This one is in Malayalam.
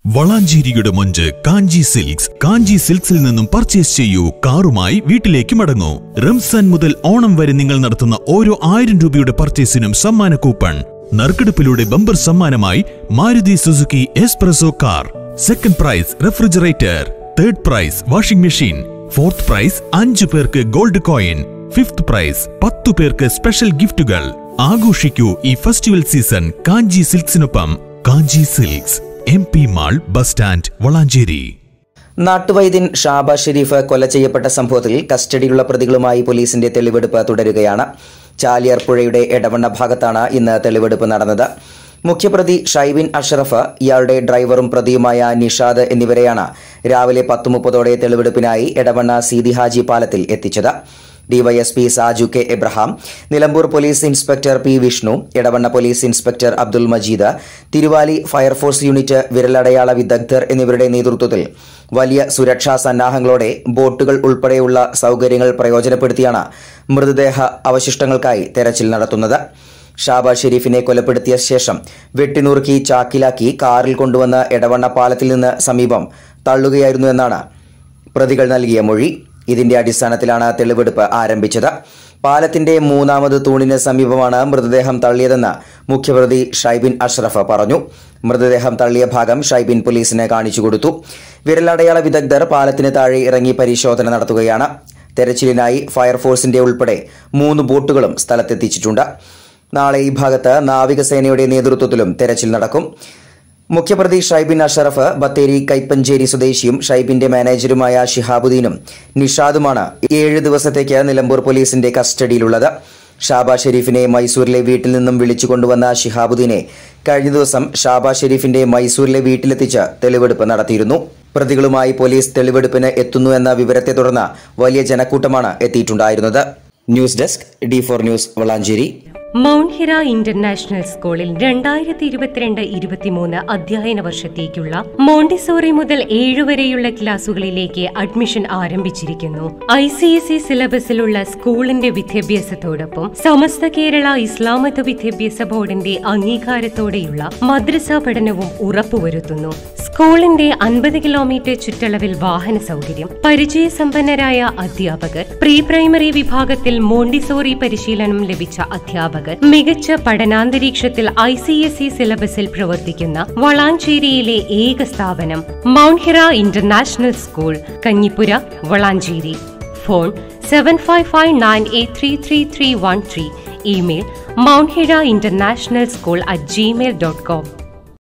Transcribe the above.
വളാഞ്ചേരിയുടെ മൊഞ്ച് കാഞ്ചി സിൽക്സ് കാഞ്ചി സിൽക്സിൽ നിന്നും പർച്ചേസ് ചെയ്യൂ കാറുമായി വീട്ടിലേക്ക് മടങ്ങൂ റംസാൻ മുതൽ ഓണം വരെ നിങ്ങൾ നടത്തുന്ന ഓരോ ആയിരം രൂപയുടെ പർച്ചേസിനും സമ്മാന കൂപ്പൺ നറുക്കെടുപ്പിലൂടെ ബമ്പർ സമ്മാനമായി Maruti Suzuki Espresso car second prize refrigerator third prize washing machine fourth prize അഞ്ചു പേർക്ക് ഗോൾഡ് കോയിൻ ഫിഫ്ത് പ്രൈസ് പത്തു പേർക്ക് സ്പെഷ്യൽ ഗിഫ്റ്റുകൾ ആഘോഷിക്കൂ ഈ ഫെസ്റ്റിവൽ സീസൺ കാഞ്ചി സിൽക്സിനൊപ്പം Kanchi silks M P mall bus stand Valanchery നാട്ടുവൈദ്യൻ ഷാബ ഷെരീഫ് കൊല ചെയ്യപ്പെട്ട സംഭവത്തിൽ കസ്റ്റഡിയിലുള്ള പ്രതികളുമായി പോലീസിന്റെ തെളിവെടുപ്പ് തുടരുകയാണ് ചാലിയാർ പുഴയുടെ എടവണ്ണ ഭാഗത്താണ് ഇന്ന് തെളിവെടുപ്പ് നടന്നത് മുഖ്യപ്രതി ഷൈബിൻ അഷറഫ് ഇയാളുടെ ഡ്രൈവറും പ്രതിയുമായ നിഷാദ് എന്നിവരെയാണ് രാവിലെ പത്ത് മുപ്പതോടെ തെളിവെടുപ്പിനായി എടവണ്ണ സീതി ഹാജി പാലത്തിൽ എത്തിച്ചത് DYSP Saju K Abraham Nilambur police inspector P Vishnu Edavanna police inspector Abdul Majeed Thiruvali fire force unit വിരലടയാള വിദഗ്ധർ എന്നിവരുടെ നേതൃത്വത്തിൽ വലിയ സുരക്ഷാ സന്നാഹങ്ങളോടെ ബോട്ടുകൾ ഉൾപ്പെടെയുള്ള സൗകര്യങ്ങൾ പ്രയോജനപ്പെടുത്തിയാണ് മൃതദേഹ അവശിഷ്ടങ്ങൾക്കായി തെരച്ചിൽ നടത്തുന്നത് ഷാബ ഷെരീഫിനെ കൊലപ്പെടുത്തിയ ശേഷം വെട്ടിനുറുക്കി ചാക്കിലാക്കി കാറിൽ കൊണ്ടുവന്ന് എടവണ്ണ പാലത്തിൽ നിന്ന് സമീപം തള്ളുകയായിരുന്നു എന്നാണ് പ്രതികൾ നൽകിയ മൊഴി ഇതിന്റെ അടിസ്ഥാനത്തിലാണ് തെളിവെടുപ്പ് ആരംഭിച്ചത് പാലത്തിന്റെ മൂന്നാമത് തൂണിന് സമീപമാണ് മൃതദേഹം തള്ളിയതെന്ന് മുഖ്യപ്രതി ഷൈബിൻ അഷ്റഫ് പറഞ്ഞു മൃതദേഹം തള്ളിയ ഭാഗം ഷൈബിൻ പോലീസിന് കാണിച്ചു കൊടുത്തു വിരലടയാള വിദഗ്ധർ പാലത്തിന് താഴെ ഇറങ്ങി പരിശോധന നടത്തുകയാണ് തെരച്ചിലിനായി ഫയർഫോഴ്സിന്റെ ഉൾപ്പെടെ മൂന്ന് ബോട്ടുകളും സ്ഥലത്തെത്തിച്ചിട്ടുണ്ട് നാളെ ഈ ഭാഗത്ത് നാവികസേനയുടെ നേതൃത്വത്തിലും തെരച്ചിൽ നടക്കും മുഖ്യപ്രതി ഷൈബിൻ അഷറഫ് ബത്തേരി കൈപ്പഞ്ചേരി സ്വദേശിയും ഷൈബിന്റെ മാനേജരുമായ ഷിഹാബുദ്ദീനും നിഷാദുമാണ് ഏഴ് ദിവസത്തേക്ക് നിലമ്പൂർ പോലീസിന്റെ കസ്റ്റഡിയിലുള്ളത് ഷാബ ഷെരീഫിനെ മൈസൂരിലെ വീട്ടിൽ നിന്നും വിളിച്ചു കൊണ്ടുവന്ന ഷിഹാബുദ്ദീനെ കഴിഞ്ഞ ദിവസം ഷാബ ഷെരീഫിന്റെ മൈസൂരിലെ വീട്ടിലെത്തിച്ച് തെളിവെടുപ്പ് നടത്തിയിരുന്നു പ്രതികളുമായി പോലീസ് തെളിവെടുപ്പിന് എത്തുന്നു എന്ന വിവരത്തെ തുടർന്ന് വലിയ ജനക്കൂട്ടമാണ് എത്തിയിട്ടുണ്ടായിരുന്നത് news desk D four news Valanchery mount Hira international സ്കൂളിൽ രണ്ടായിരത്തി ഇരുപത്തിരണ്ട് ഇരുപത്തിമൂന്ന് അധ്യയന വർഷത്തേക്കുള്ള മോണ്ടിസോറി മുതൽ ഏഴ് വരെയുള്ള ക്ലാസുകളിലേക്ക് അഡ്മിഷൻ ആരംഭിച്ചിരിക്കുന്നു ഐ സി എസ് ഇ സിലബസിലുള്ള സ്കൂളിന്റെ വിദ്യാഭ്യാസത്തോടൊപ്പം സമസ്ത കേരള ഇസ്ലാമത വിദ്യാഭ്യാസ ബോർഡിന്റെ അംഗീകാരത്തോടെയുള്ള മദ്രസ പഠനവും ഉറപ്പുവരുത്തുന്നു സ്കൂളിന്റെ അൻപത് കിലോമീറ്റർ ചുറ്റളവിൽ വാഹന സൗകര്യം പരിചയസമ്പന്നരായ അധ്യാപകർ പ്രീ പ്രൈമറി വിഭാഗത്തിൽ മോണ്ടിസോറി പരിശീലനം ലഭിച്ച അധ്യാപകർ മികച്ച പഠനാന്തരീക്ഷത്തിൽ ഐ സി എസ് ഇ സിലബസിൽ പ്രവർത്തിക്കുന്ന വളാഞ്ചേരിയിലെ ഏക സ്ഥാപനം mount Hira international school Kanjippura Valanchery phone seven five five nine eight three three three one three email mount Hira international school at Gmail dot com